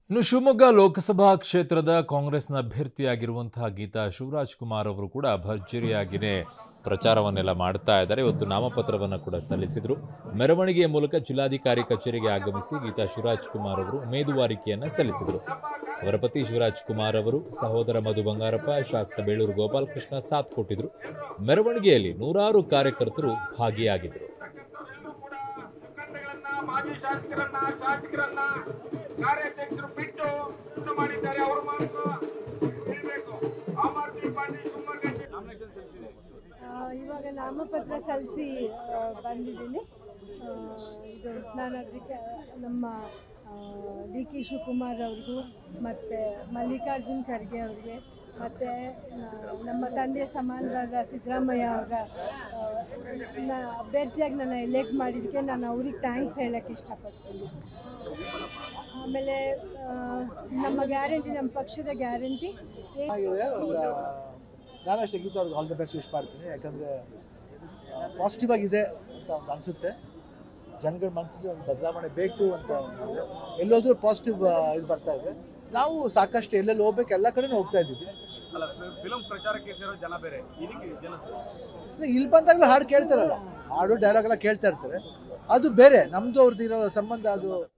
ಇನ್ನು ಶಿವಮೊಗ್ಗ ಲೋಕಸಭಾ ಕ್ಷೇತ್ರದ ಕಾಂಗ್ರೆಸ್ನ ಅಭ್ಯರ್ಥಿಯಾಗಿರುವಂತಹ ಗೀತಾ ಶಿವರಾಜ್ ಕುಮಾರ್ ಅವರು ಕೂಡ ಭರ್ಜರಿಯಾಗಿಯೇ ಪ್ರಚಾರವನ್ನೆಲ್ಲ ಮಾಡ್ತಾ ಇದ್ದಾರೆ ಇವತ್ತು ನಾಮಪತ್ರವನ್ನು ಕೂಡ ಸಲ್ಲಿಸಿದರು ಮೆರವಣಿಗೆಯ ಮೂಲಕ ಜಿಲ್ಲಾಧಿಕಾರಿ ಕಚೇರಿಗೆ ಆಗಮಿಸಿ ಗೀತಾ ಶಿವರಾಜ್ ಕುಮಾರ್ ಅವರು ಉಮೇದುವಾರಿಕೆಯನ್ನು ಸಲ್ಲಿಸಿದರು ಅವರ ಪತಿ ಶಿವರಾಜ್ ಕುಮಾರ್ ಅವರು ಸಹೋದರ ಮಧು ಬಂಗಾರಪ್ಪ ಶಾಸಕ ಬೇಳೂರು ಗೋಪಾಲಕೃಷ್ಣ ಸಾಥ್ ಕೊಟ್ಟಿದ್ರು ಮೆರವಣಿಗೆಯಲ್ಲಿ ನೂರಾರು ಕಾರ್ಯಕರ್ತರು ಭಾಗಿಯಾಗಿದ್ದರು ಮುಖಂಡಗಳನ್ನ ಮಾಜಿ ಶಾಸಕರನ್ನ ಶಾಸಕರನ್ನ ಕಾರ್ಯಾಧ್ಯಕ್ಷರು ಬಿಟ್ಟು ಇದು ಮಾಡಿದ್ದಾರೆ ಅವರು ಮಾತ್ರ ಹೇಳ್ಬೇಕು ಆಮ್ ಆದ್ಮಿ ಪಾರ್ಟಿ ಶಿವಮೊಗ್ಗ ನಾಮಿನೇಷನ್ ಸಲ್ಲಿಸಿದೆ ಆ, ಇವಾಗ ನಾಮಪತ್ರ ಸಲ್ಲಿಸಿ ಬಂದಿದ್ದೀನಿ ಆ, ಇದು ನಾನು ಅದಕ್ಕೆ ನಮ್ಮ ಡಿ ಕೆ ಶಿವಕುಮಾರ್ ಅವ್ರಿಗೂ ಮತ್ತು ಮಲ್ಲಿಕಾರ್ಜುನ್ ಖರ್ಗೆ ಅವ್ರಿಗೆ ಮತ್ತು ನಮ್ಮ ತಂದೆಯ ಸಮಾನರಾದ ಸಿದ್ದರಾಮಯ್ಯ ಅವರ ನ ಅಭ್ಯರ್ಥಿಯಾಗಿ ನನ್ನ ಎಲೆಕ್ಟ್ ಮಾಡಿದ್ದಕ್ಕೆ ನಾನು ಅವ್ರಿಗೆ ಥ್ಯಾಂಕ್ಸ್ ಹೇಳೋಕ್ಕೆ ಇಷ್ಟಪಡ್ತೀನಿ ಆಮೇಲೆ ಆ, ನಮ್ಮ ಗ್ಯಾರಂಟಿ ನಮ್ಮ ಪಕ್ಷದ ಗ್ಯಾರಂಟಿ ಆಗಿದೆ ಒಂದು ನಾನು ಅಷ್ಟೇ ಗೀತಾ ಅವ್ರಿಗೆ ಆಲ್ ದ ಬೆಸ್ಟ್ ವಿಶ್ ಮಾಡ್ತೀನಿ ಯಾಕಂದರೆ ಪಾಸಿಟಿವ್ ಆಗಿದೆ ಅಂತ ಒಂದು ಅನಿಸುತ್ತೆ ಜನಗಳ ಮನಸ್ಸಲ್ಲಿ ಒಂದು ಬದಲಾವಣೆ ಬೇಕು ಅಂತ ಒಂದು ಎಲ್ಲೋದ್ರೂ ಪಾಸಿಟಿವ್ ಇದು ಬರ್ತಾ ಇದೆ ನಾವು ಸಾಕಷ್ಟು ಎಲ್ಲೆಲ್ಲಿ ಹೋಗ್ಬೇಕು ಎಲ್ಲ ಕಡೆನೂ ಹೋಗ್ತಾ ಇದ್ದೀವಿ ಅಲ್ಲ ಫಿಲಂ ಪ್ರಚಾರಕ್ಕೆ ಸೇರೋ ಜನ ಬೇರೆ ಇದಕ್ಕೆ ಜನ ಅಂದ್ರೆ ಇಲ್ಲಿ ಬಂದಾಗಲೂ ಹಾಡು ಕೇಳ್ತಾರಲ್ಲ ಹಾಡು ಡೈಲಾಗ್ ಎಲ್ಲ ಕೇಳ್ತಾ ಇರ್ತಾರೆ ಅದು ಬೇರೆ ನಮ್ಮದು ಅವ್ರದ್ದು ಇರೋ ಸಂಬಂಧ ಅದು